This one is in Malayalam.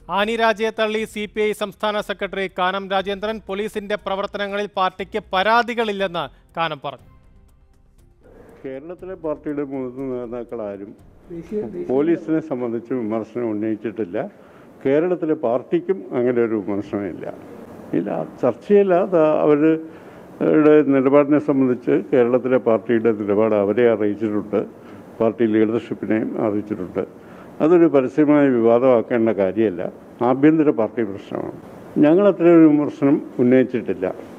ആനി രാജയെ തള്ളി സി പി ഐ സംസ്ഥാന സെക്രട്ടറി കാനം രാജേന്ദ്രൻ പോലീസിന്റെ പ്രവർത്തനങ്ങളിൽ പാർട്ടിക്ക് പരാതികളില്ലെന്ന് കാനം പറഞ്ഞു കേരളത്തിലെ പാർട്ടിയുടെ മുതിർന്ന നേതാക്കളാരും പോലീസിനെ സംബന്ധിച്ച് വിമർശനം ഉന്നയിച്ചിട്ടില്ല കേരളത്തിലെ പാർട്ടിക്കും അങ്ങനെ ഒരു വിമർശനമില്ല ഇല്ല ചർച്ചയില്ല അത് അവരുടെ നിലപാടിനെ സംബന്ധിച്ച് കേരളത്തിലെ പാർട്ടിയുടെ നിലപാട് അവരെ അറിയിച്ചിട്ടുണ്ട് പാർട്ടി ലീഡർഷിപ്പിനെയും അറിയിച്ചിട്ടുണ്ട് അതൊരു പരസ്യമായ വിവാദമാക്കേണ്ട കാര്യമല്ല ആഭ്യന്തര പാർട്ടി പ്രശ്നമാണ് ഞങ്ങൾ അത്രയൊരു വിമർശനം ഉന്നയിച്ചിട്ടില്ല